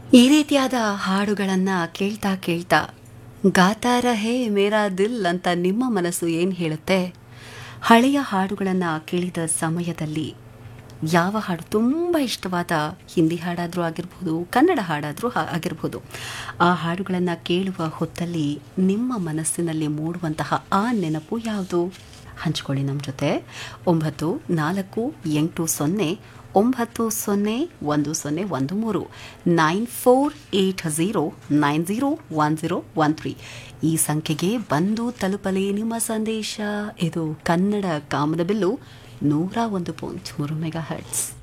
ಈ ರೀತಿಯಾದ ಹಾಡುಗಳನ್ನು ಕೇಳ್ತಾ ಕೇಳ್ತಾ ಗಾತಾ ರಹೇ ಮೇರಾ ದಿಲ್ ಅಂತ ನಿಮ್ಮ ಮನಸ್ಸು ಏನು ಹೇಳುತ್ತೆ ಹಳೆಯ ಹಾಡುಗಳನ್ನು ಕೇಳಿದ ಸಮಯದಲ್ಲಿ ಯಾವ ಹಾಡು ತುಂಬ ಇಷ್ಟವಾದ ಹಿಂದಿ ಹಾಡಾದರೂ ಆಗಿರ್ಬೋದು ಕನ್ನಡ ಹಾಡಾದರೂ ಆಗಿರ್ಬೋದು ಆ ಹಾಡುಗಳನ್ನು ಕೇಳುವ ಹೊತ್ತಲ್ಲಿ ನಿಮ್ಮ ಮನಸ್ಸಿನಲ್ಲಿ ಮೂಡುವಂತಹ ಆ ನೆನಪು ಯಾವುದು ಹಂಚ್ಕೊಳ್ಳಿ ನಮ್ಮ ಜೊತೆ ಒಂಬತ್ತು ನಾಲ್ಕು ಎಂಟು ಸೊನ್ನೆ ಒಂಬತ್ತು ಸೊನ್ನೆ ಒಂದು ಸೊನ್ನೆ ಒಂದು ಮೂರು nine four eight zero nine zero one zero one three ಈ ಸಂಖ್ಯೆಗೆ ಬಂದು ತಲುಪಲಿ ನಿಮ್ಮ ಸಂದೇಶ ಇದು ಕನ್ನಡ ಕಾಮನಬಿಲ್ಲು ನೂರ ಒಂದು ಪಾಯಿಂಟ್ ಮೂರು ಮೆಗಾ ಹರ್ಟ್ಸ್